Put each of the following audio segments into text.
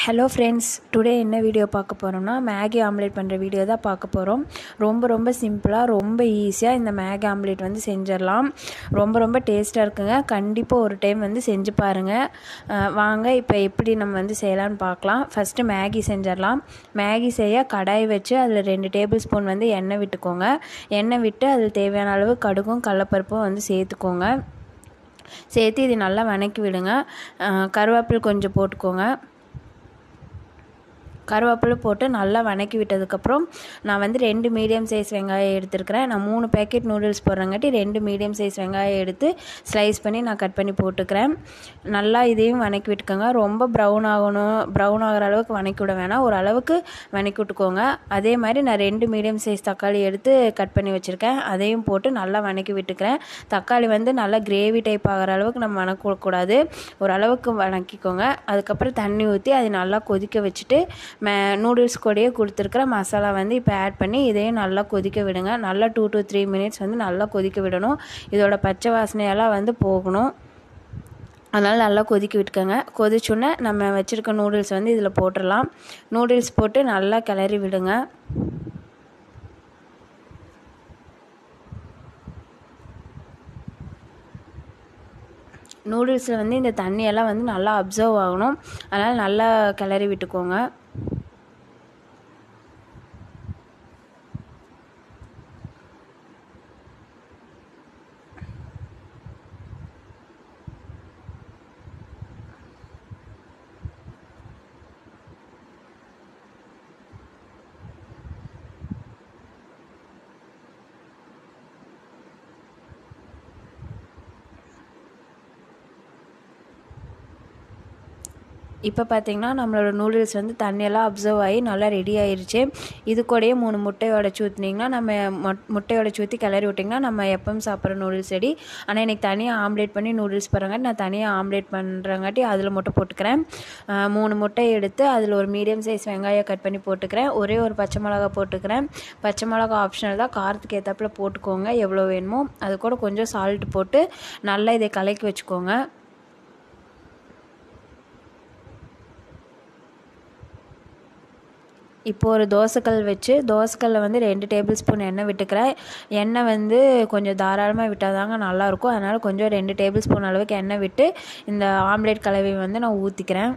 hello friends today என்ன video பார்க்க போகிறோம்னா மேகி ஆம்லேட் பண்ணுற வீடியோ தான் பார்க்க போகிறோம் ரொம்ப ரொம்ப சிம்பிளாக ரொம்ப ஈஸியாக இந்த மேகி ஆம்லேட் வந்து செஞ்சிடலாம் ரொம்ப ரொம்ப டேஸ்ட்டாக இருக்குங்க கண்டிப்பாக ஒரு டைம் வந்து செஞ்சு பாருங்கள் அஹ் வாங்க இப்போ எப்படி நம்ம வந்து செய்யலாம்னு பார்க்கலாம் ஃபஸ்ட்டு மேகி செஞ்சிடலாம் மேகி செய்ய கடாய் வச்சு அதில் ரெண்டு டேபிள் ஸ்பூன் வந்து எண்ணெய் விட்டுக்கோங்க எண்ணெய் விட்டு அதில் தேவையான அளவு கடுகும் கடலப்பருப்பும் வந்து சேர்த்துக்கோங்க சேர்த்து இது நல்லா வணக்கி விடுங்க அஹ் கருவேப்பிலை கொஞ்சம் போட்டுக்கோங்க கருவேப்பிலை போட்டு நல்லா வணக்கி விட்டதுக்கப்புறம் நான் வந்து ரெண்டு மீடியம் சைஸ் வெங்காயம் எடுத்துருக்கிறேன் நான் மூணு பேக்கெட் நூடுல்ஸ் போடுறங்காட்டி ரெண்டு மீடியம் சைஸ் வெங்காயம் எடுத்து ஸ்லைஸ் பண்ணி நான் கட் பண்ணி போட்டுக்கிறேன் நல்லா இதையும் வணக்கி விட்டுக்கோங்க ரொம்ப ப்ரௌன் ஆகணும் ப்ரௌன் ஆகிற அளவுக்கு வணக்கி விட வேணாம் ஒரு அளவுக்கு வணக்கி விட்டுக்கோங்க அதே மாதிரி நான் ரெண்டு மீடியம் சைஸ் தக்காளி எடுத்து கட் பண்ணி வச்சுருக்கேன் அதையும் போட்டு நல்லா வணக்கி விட்டுக்கிறேன் தக்காளி வந்து நல்லா கிரேவி டைப் ஆகிற அளவுக்கு நம்ம வணக்கக்கூடாது ஓரளவுக்கு வணக்கிக்கோங்க அதுக்கப்புறம் தண்ணி ஊற்றி அதை நல்லா கொதிக்க வச்சுட்டு மே நூடுல்ஸ் கூடயே கொடுத்துருக்குற மசாலா வந்து இப்போ ஆட் பண்ணி இதையும் நல்லா கொதிக்க விடுங்க நல்லா டூ டு த்ரீ மினிட்ஸ் வந்து நல்லா கொதிக்க விடணும் இதோட பச்சை வாசனையெல்லாம் வந்து போகணும் அதனால் நல்லா கொதிக்க விட்டுக்கோங்க கொதிச்சோன்னே நம்ம வச்சுருக்க நூடுல்ஸ் வந்து இதில் போட்டுடலாம் நூடுல்ஸ் போட்டு நல்லா கிளறி விடுங்க நூடுல்ஸில் வந்து இந்த தண்ணியெல்லாம் வந்து நல்லா அப்சர்வ் ஆகணும் அதனால் நல்லா கிளறி விட்டுக்கோங்க இப்போ பார்த்தீங்கன்னா நம்மளோட நூடுல்ஸ் வந்து தண்ணியெல்லாம் அப்சர்வ் ஆகி நல்லா ரெடி ஆயிருச்சு இது கூடயே மூணு முட்டையை உடச்சி ஊற்றினீங்கன்னா நம்ம மொட் முட்டையை உடச்சி ஊற்றி கிளறி விட்டிங்கன்னா நம்ம எப்பவும் சாப்பிட்ற நூடுல்ஸ் ரெடி ஆனால் எனக்கு தனியாக ஆம்லேட் பண்ணி நூடுல்ஸ் போடுறங்காட்டி நான் தனியாக ஆம்லேட் பண்ணுறங்காட்டி அதில் முட்டை போட்டுக்கிறேன் மூணு முட்டை எடுத்து அதில் ஒரு மீடியம் சைஸ் வெங்காயம் கட் பண்ணி போட்டுக்கிறேன் ஒரே ஒரு பச்சை மிளகா போட்டுக்கிறேன் பச்சை மிளகா ஆப்ஷனல் தான் காரத்துக்கு ஏற்றாப்புல போட்டுக்கோங்க எவ்வளோ வேணுமோ அது கூட கொஞ்சம் சால்ட் போட்டு நல்லா இதை கலக்கி வச்சுக்கோங்க இப்போ ஒரு தோசைக்கல் வச்சு தோசைக்கல்லில் வந்து ரெண்டு டேபிள் ஸ்பூன் எண்ணெய் விட்டுக்கிறேன் எண்ணெய் வந்து கொஞ்சம் தாராளமாக விட்டால் தாங்க நல்லாயிருக்கும் அதனால் கொஞ்சம் ரெண்டு டேபிள் ஸ்பூன் அளவுக்கு எண்ணெய் விட்டு இந்த ஆம்லேட் கலவை வந்து நான் ஊற்றிக்கிறேன்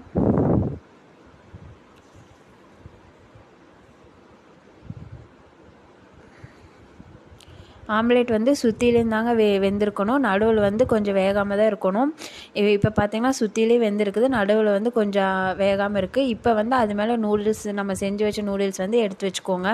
ஆம்லேட் வந்து சுற்றிலையும் தாங்க வெ வெந்திருக்கணும் நடுவில் வந்து கொஞ்சம் வேகாமல் தான் இருக்கணும் இப்போ பார்த்தீங்கன்னா சுற்றிலே வெந்திருக்குது நடுவில் வந்து கொஞ்சம் வேகாமல் இருக்குது இப்போ வந்து அது மேலே நூடுல்ஸ் நம்ம செஞ்சு வச்ச நூடுல்ஸ் வந்து எடுத்து வச்சுக்கோங்க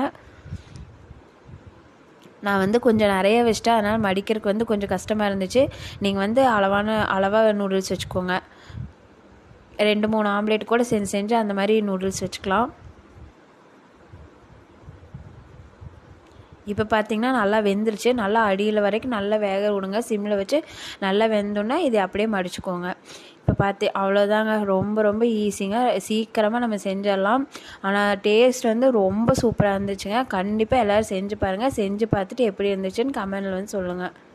நான் வந்து கொஞ்சம் நிறைய வச்சிட்டேன் அதனால் மடிக்கிறதுக்கு வந்து கொஞ்சம் கஷ்டமாக இருந்துச்சு நீங்கள் வந்து அளவான அளவாக நூடுல்ஸ் வச்சுக்கோங்க ரெண்டு மூணு ஆம்லேட் கூட செஞ்சு செஞ்சு அந்த மாதிரி நூடுல்ஸ் வச்சுக்கலாம் இப்போ பார்த்தீங்கன்னா நல்லா வெந்துருச்சு நல்லா அடியில் வரைக்கும் நல்லா வேக விடுங்க சிம்மில் வச்சு நல்லா வெந்தோன்னா இது அப்படியே மடிச்சுக்கோங்க இப்போ பார்த்து அவ்வளோதாங்க ரொம்ப ரொம்ப ஈஸிங்க சீக்கிரமாக நம்ம செஞ்சிடலாம் ஆனால் டேஸ்ட் வந்து ரொம்ப சூப்பராக இருந்துச்சுங்க கண்டிப்பாக எல்லோரும் செஞ்சு பாருங்கள் செஞ்சு பார்த்துட்டு எப்படி இருந்துச்சுன்னு கமெண்டில் வந்து சொல்லுங்கள்